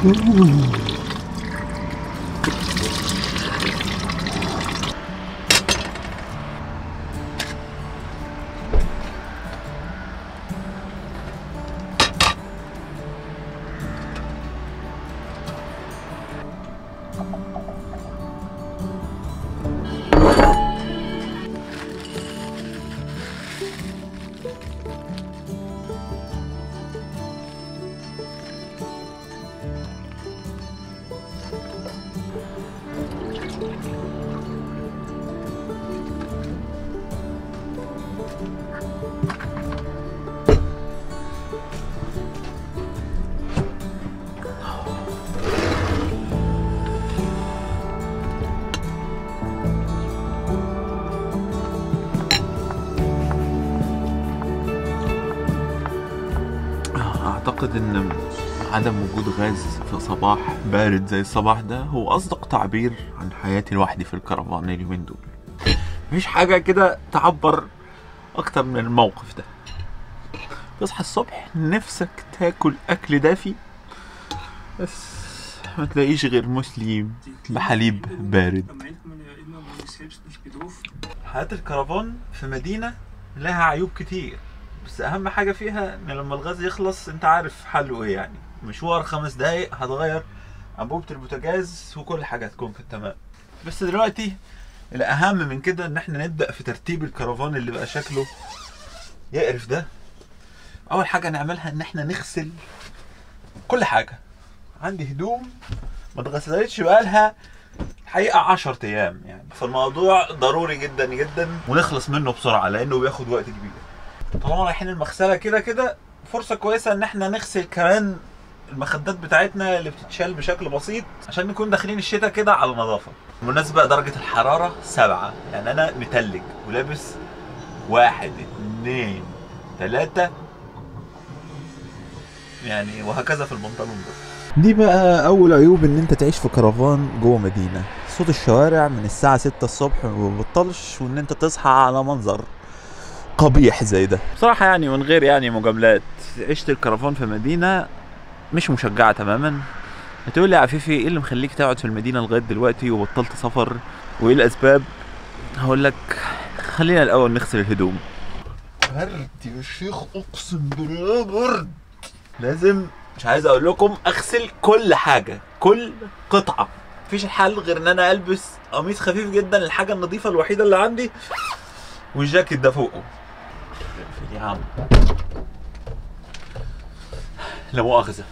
اعتقد ان عدم وجود غاز في صباح بارد زي الصباح ده هو اصدق تعبير عن حياتي لوحدي في الكرفان اليومين دول مفيش حاجة كده تعبر اكتر من الموقف ده تصحى الصبح نفسك تاكل اكل دافي بس ما تلاقيش غير مسلم بحليب بارد Da meint man ja immer, man ist selbst nicht betroffen. حياة الكرفان في مدينة لها عيوب كتير بس أهم حاجة فيها إن لما الغاز يخلص أنت عارف حله إيه يعني مشوار خمس دقايق هتغير أنبوبة البوتاجاز وكل حاجة هتكون في التمام بس دلوقتي الأهم من كده إن إحنا نبدأ في ترتيب الكرفان اللي بقى شكله يقرف ده أول حاجة نعملها إن إحنا نغسل كل حاجة عندي هدوم ما اتغسلتش بقالها الحقيقة 10 أيام يعني فالموضوع ضروري جدا جدا ونخلص منه بسرعة لأنه بياخد وقت كبير طالما رايحين المغسلة كده كده فرصة كويسة إن احنا نغسل كمان المخدات بتاعتنا اللي بتتشال بشكل بسيط عشان نكون داخلين الشتاء كده على نظافة بالمناسبة درجة الحرارة سبعة يعني أنا متلج ولابس واحد اتنين تلاتة يعني وهكذا في البنطلون ده دي بقى اول عيوب ان انت تعيش في كرفان جوه مدينه صوت الشوارع من الساعه 6 الصبح ما بيبطلش وان انت تصحى على منظر قبيح زي ده بصراحة يعني من غير يعني مجاملات عشت الكرفان في مدينة مش مشجعة تماما هتقول لي يا عفيفي ايه اللي مخليك تقعد في المدينة لغاية دلوقتي وبطلت سفر وايه الاسباب هقول لك خلينا الاول نغسل الهدوم برد يا شيخ اقسم بالله برد لازم مش عايز اقول لكم اغسل كل حاجة كل قطعة مفيش الحل غير ان انا البس قميص خفيف جدا الحاجة النظيفة الوحيدة اللي عندي والجاكيت ده فوقه اقفل يا عم لا مؤاخذة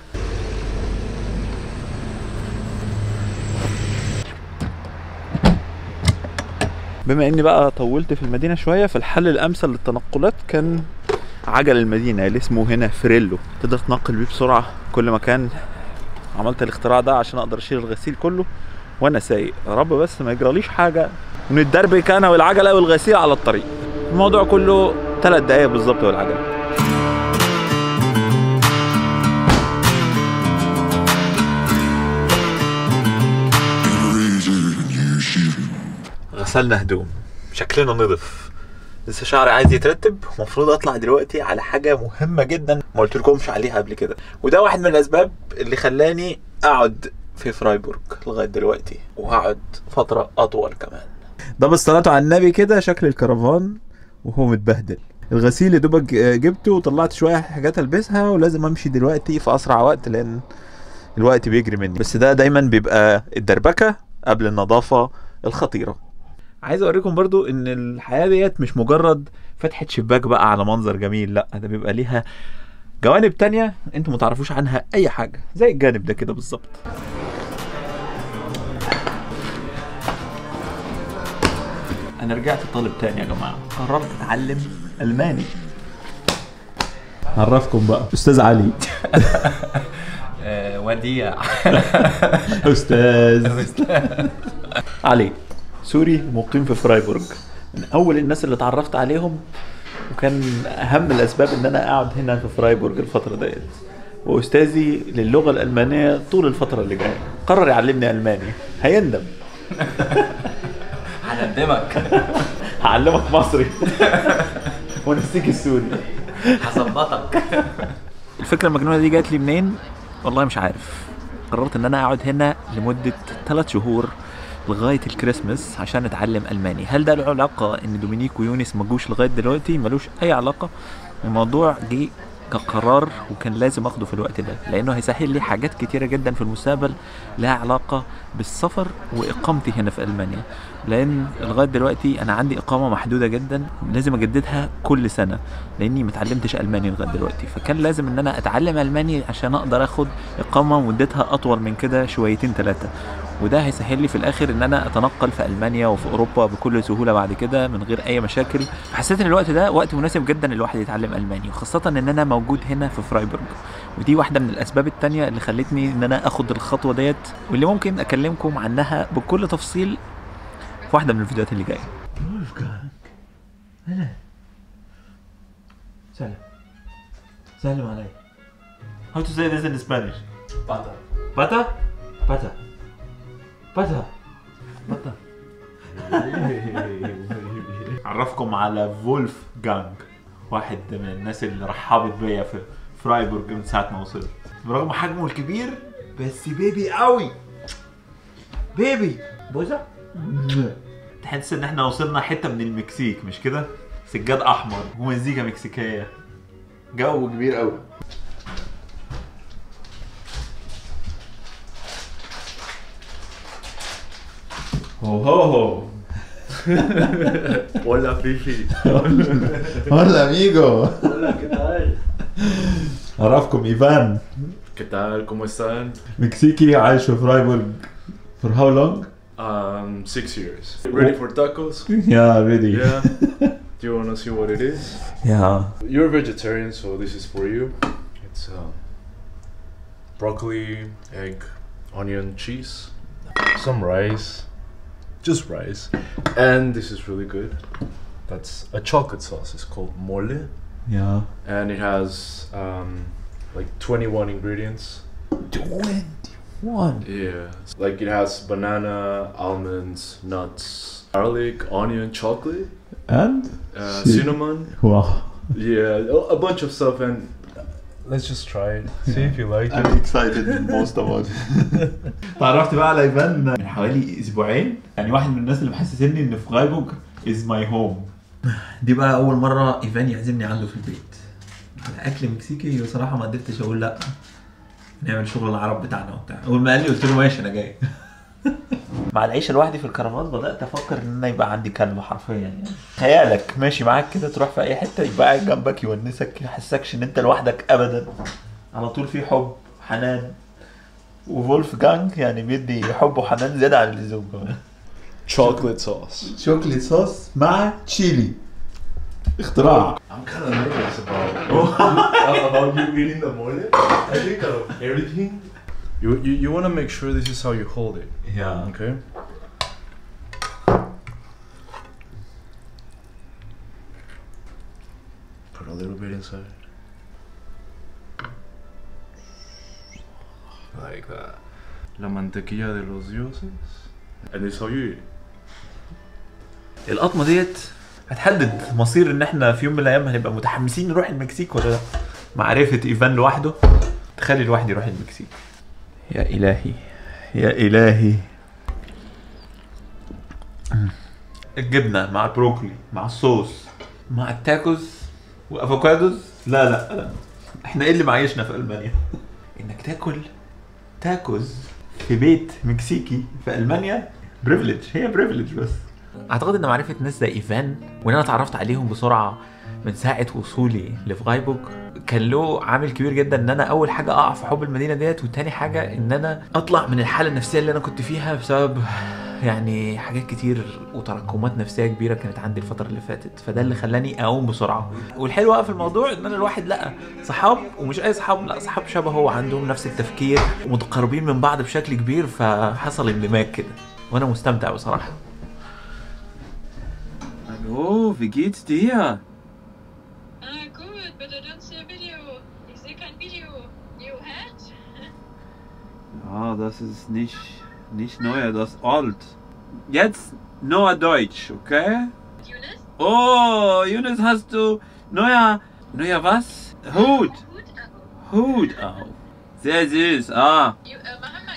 بما اني بقى طولت في المدينة شوية فالحل الامثل للتنقلات كان عجل المدينة اللي اسمه هنا فريلو تقدر تنقل بيه بسرعة كل مكان عملت الاختراع ده عشان اقدر اشيل الغسيل كله وانا سايق يا رب بس ما يجراليش حاجة ونتدربك انا والعجلة والغسيل على الطريق الموضوع كله ثلاث دقايق بالظبط والعجلة غسلنا هدوم شكلنا نضف لسه شعري عايز يترتب المفروض اطلع دلوقتي على حاجه مهمه جدا ما قلتلكمش عليها قبل كده وده واحد من الاسباب اللي خلاني اقعد في فرايبورغ لغايه دلوقتي وهقعد فتره اطول كمان ده بالصلاة على النبي كده شكل الكرفان وهو متبهدل الغسيل يا دوبك جبته وطلعت شوية حاجات البسها ولازم امشي دلوقتي في اسرع وقت لان الوقت بيجري مني بس ده دايما بيبقى الدربكة قبل النظافة الخطيرة عايز اوريكم برضو ان الحياه ديت مش مجرد فتحه شباك بقى على منظر جميل لا ده بيبقى ليها جوانب تانية انتوا متعرفوش عنها اي حاجه زي الجانب ده كده بالظبط انا رجعت طالب تاني يا جماعه قررت اتعلم الماني عرفكم بقى استاذ علي وديع استاذ علي سوري مقيم في فرايبورغ من اول الناس اللي اتعرفت عليهم وكان اهم الاسباب ان انا اقعد هنا في فرايبورغ الفتره ديت واستاذي للغه الالمانيه طول الفتره اللي جايه قرر يعلمني الماني هيندم هندمك هعلمك مصري ونسيك السوري هظبطك الفكره المجنونه دي جات لي منين والله مش عارف قررت ان انا اقعد هنا لمده ثلاث شهور لغايه الكريسماس عشان اتعلم الماني هل ده له علاقه ان دومينيك ويونس ما جوش لغايه دلوقتي ملوش اي علاقه الموضوع جه كقرار وكان لازم اخده في الوقت ده لانه هيسهل لي حاجات كتيره جدا في المستقبل لها علاقه بالسفر واقامتي هنا في المانيا لان لغايه دلوقتي انا عندي اقامه محدوده جدا لازم اجددها كل سنه لاني ما اتعلمتش الماني لغايه دلوقتي فكان لازم ان انا اتعلم الماني عشان اقدر اخد اقامه مدتها اطول من كده شويتين ثلاثه وده هيسهل لي في الاخر ان انا اتنقل في المانيا وفي اوروبا بكل سهوله بعد كده من غير اي مشاكل فحسيت ان الوقت ده وقت مناسب جدا الواحد يتعلم الماني وخاصه ان انا موجود هنا في فرايبورغ ودي واحده من الاسباب التانية اللي خلتني ان انا اخد الخطوه ديت واللي ممكن اكلمكم عنها بكل تفصيل في واحده من الفيديوهات اللي جايه سلام سلم علي How to say this in Spanish? Pata. Pata? Pata. Pata. Pata. اعرفكم على فولف جانج واحد من الناس اللي رحبت بيا في فرايبورغ من ساعه ما وصلت برغم حجمه الكبير بس بيبي قوي بيبي بوزة تحس ان احنا وصلنا حته من المكسيك مش كده سجاد احمر ومزيكا مكسيكيه جو كبير قوي هو هو هو Hola, Fifi. Hola amigo Hola, ¿qué tal? اعرفكم ايفان ¿Qué tal? ¿Cómo están? مكسيكي عايش في فرايبورغ for how long? Um, six years. Ready for tacos? Yeah, ready. Yeah. Do you want to see what it is? Yeah. You're vegetarian, so this is for you. It's uh, broccoli, egg, onion, cheese, some rice, just rice, and this is really good. That's a chocolate sauce. It's called mole, Yeah. and it has um, like 21 ingredients. Twenty-one. Yeah, like it has banana, almonds, nuts, garlic, onion, chocolate, And? uh, Shit. cinnamon. Wow. Yeah, a- a bunch of stuff, and let's just try it. See if you like I'm it. excited most about it. تعرفت بقى على ايفان من حوالي اسبوعين يعني واحد من الناس اللي محسسني ان فرايبورغ از ماي هوم دي بقى اول مره ايفان يعزمني عنده في البيت على اكل مكسيكي بصراحه ما قدرتش اقول لا نعمل شغل العرب بتاعنا وبتاع اول ما قال لي قلت له ماشي انا جاي مع العيشه لوحدي في الكرفان بدات افكر ان انا يبقى عندي كلب حرفيا يعني خيالك ماشي معاك كده تروح في اي حته يبقى قاعد جنبك يونسك يحسكش ان انت لوحدك ابدا على طول في حب حنان وفولف جانج يعني بيدي حب وحنان زياده عن اللزوم كمان Chocolate sauce. شوكليت صوص مع تشيلي اختراع I'm kind of nervous about about you eating the mole. I think out of everything. You you, you want to make sure this is how you hold it. يا Okay. Put a little bit inside. Like that. La mantequilla de los dioses. And this is how you eat. القطمه ديت هتحدد مصير ان احنا في يوم من الايام هنبقى متحمسين نروح المكسيك ولا لا معرفه ايفان لوحده تخلي الواحد يروح المكسيك يا الهي يا الهي الجبنه مع البروكلي مع الصوص مع التاكوز وافوكادوز لا لا لا احنا ايه اللي معيشنا في المانيا انك تاكل تاكوز في بيت مكسيكي في المانيا بريفليج هي بريفليج بس اعتقد ان معرفه ناس زي ايفان وان انا اتعرفت عليهم بسرعه من ساعه وصولي لفرايبورغ كان له عامل كبير جدا ان انا اول حاجه اقع في حب المدينه ديت وتاني حاجه ان انا اطلع من الحاله النفسيه اللي انا كنت فيها بسبب يعني حاجات كتير وتراكمات نفسيه كبيره كانت عندي الفتره اللي فاتت فده اللي خلاني اقوم بسرعه والحلو بقى في الموضوع ان انا الواحد لقى صحاب ومش اي صحاب لا صحاب شبهه عندهم نفس التفكير ومتقربين من بعض بشكل كبير فحصل اندماج كده وانا مستمتع بصراحه Hallo, wie geht's dir? Ah, gut, but I don't see a video. Ich sehe kein Video. You had? Ja, das ist nicht, nicht neu, das ist alt. Jetzt nur Deutsch, okay? Yunus? Oh, Yunus, hast du neuer, neuer was? Hut, Gut. Uh, Hut auf. Sehr süß, ah. you, uh, Mohammed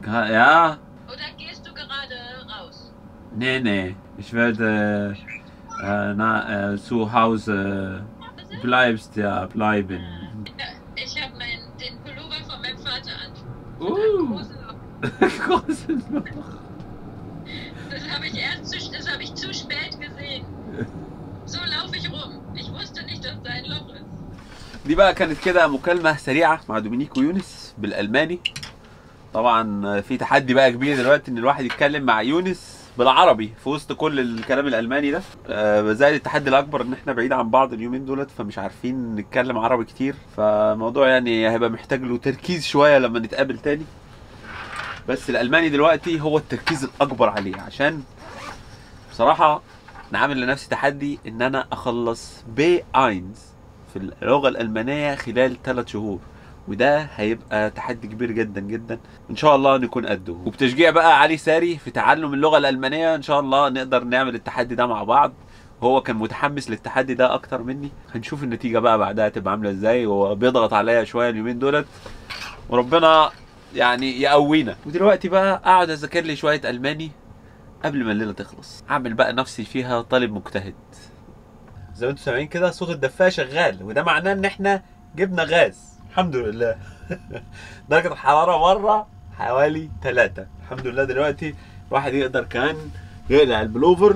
Gra- Ja, Oder gehst du gerade raus? nee, nee. Ich werde äh, na, äh, zu Hause bleibst ja bleiben. Ja, ich habe den Pullover von meinem Vater an. Uh. Großen Loch. Großes Loch. Das habe ich erst zu, das habe ich zu spät gesehen. So laufe ich rum. Ich wusste nicht, dass da ein Loch ist. دي بقى كانت كده مكالمة سريعة مع دومينيكو يونس بالألماني طبعا في تحدي بقى كبير دلوقتي ان الواحد يتكلم مع يونس بالعربي في وسط كل الكلام الالماني ده آه، زائد التحدي الاكبر ان احنا بعيد عن بعض اليومين دولت فمش عارفين نتكلم عربي كتير فالموضوع يعني هيبقى محتاج له تركيز شويه لما نتقابل تاني بس الالماني دلوقتي هو التركيز الاكبر عليه عشان بصراحه انا عامل لنفسي تحدي ان انا اخلص بي اينز في اللغه الالمانيه خلال ثلاث شهور وده هيبقى تحدي كبير جدا جدا ان شاء الله نكون قده وبتشجيع بقى علي ساري في تعلم اللغه الالمانيه ان شاء الله نقدر نعمل التحدي ده مع بعض هو كان متحمس للتحدي ده اكتر مني هنشوف النتيجه بقى بعدها تبقى عامله ازاي هو بيضغط عليا شويه اليومين دولت وربنا يعني يقوينا ودلوقتي بقى اقعد اذاكر لي شويه الماني قبل ما الليله تخلص اعمل بقى نفسي فيها طالب مجتهد زي ما انتم سامعين كده صوت الدفايه شغال وده معناه ان احنا جبنا غاز الحمد لله درجه الحراره بره حوالي ثلاثة الحمد لله دلوقتي الواحد يقدر كمان يقلع البلوفر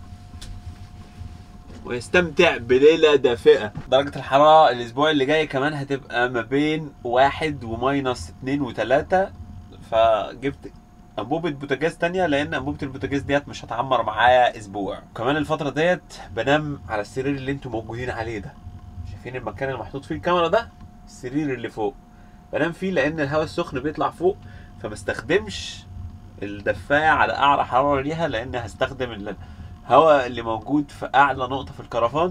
ويستمتع بليلة دافئة درجة الحرارة الأسبوع اللي جاي كمان هتبقى ما بين واحد وماينس اتنين وتلاتة فجبت أنبوبة بوتاجاز تانية لأن أنبوبة البوتاجاز ديت مش هتعمر معايا أسبوع كمان الفترة ديت بنام على السرير اللي انتوا موجودين عليه ده شايفين المكان اللي محطوط فيه الكاميرا ده السرير اللي فوق بنام فيه لأن الهواء السخن بيطلع فوق فمستخدمش الدفاية على أعلى حرارة ليها لأن هستخدم الهواء اللي موجود في أعلى نقطة في الكرفان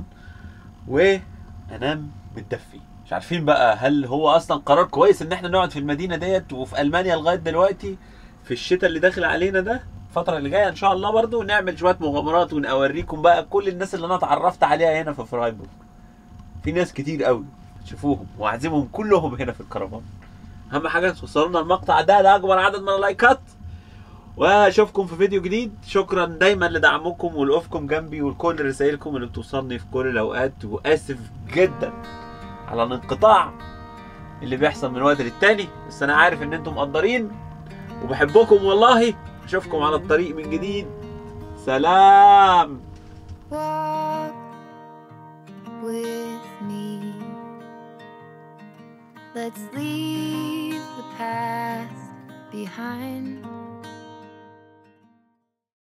وأنام متدفي مش عارفين بقى هل هو أصلا قرار كويس إن احنا نقعد في المدينة ديت وفي ألمانيا لغاية دلوقتي في الشتاء اللي داخل علينا ده الفترة اللي جاية إن شاء الله برضو نعمل شوية مغامرات ونوريكم بقى كل الناس اللي أنا اتعرفت عليها هنا في فرايبورغ في ناس كتير قوي تشوفوهم واعزمهم كلهم هنا في الكرفان اهم حاجه توصلوا لنا المقطع ده لاكبر عدد من اللايكات واشوفكم في فيديو جديد شكرا دايما لدعمكم ولوقوفكم جنبي ولكل رسائلكم اللي بتوصلني في كل الاوقات واسف جدا على الانقطاع اللي بيحصل من وقت للتاني بس انا عارف ان انتم مقدرين وبحبكم والله اشوفكم على الطريق من جديد سلام Walk with me. Let's leave the past behind.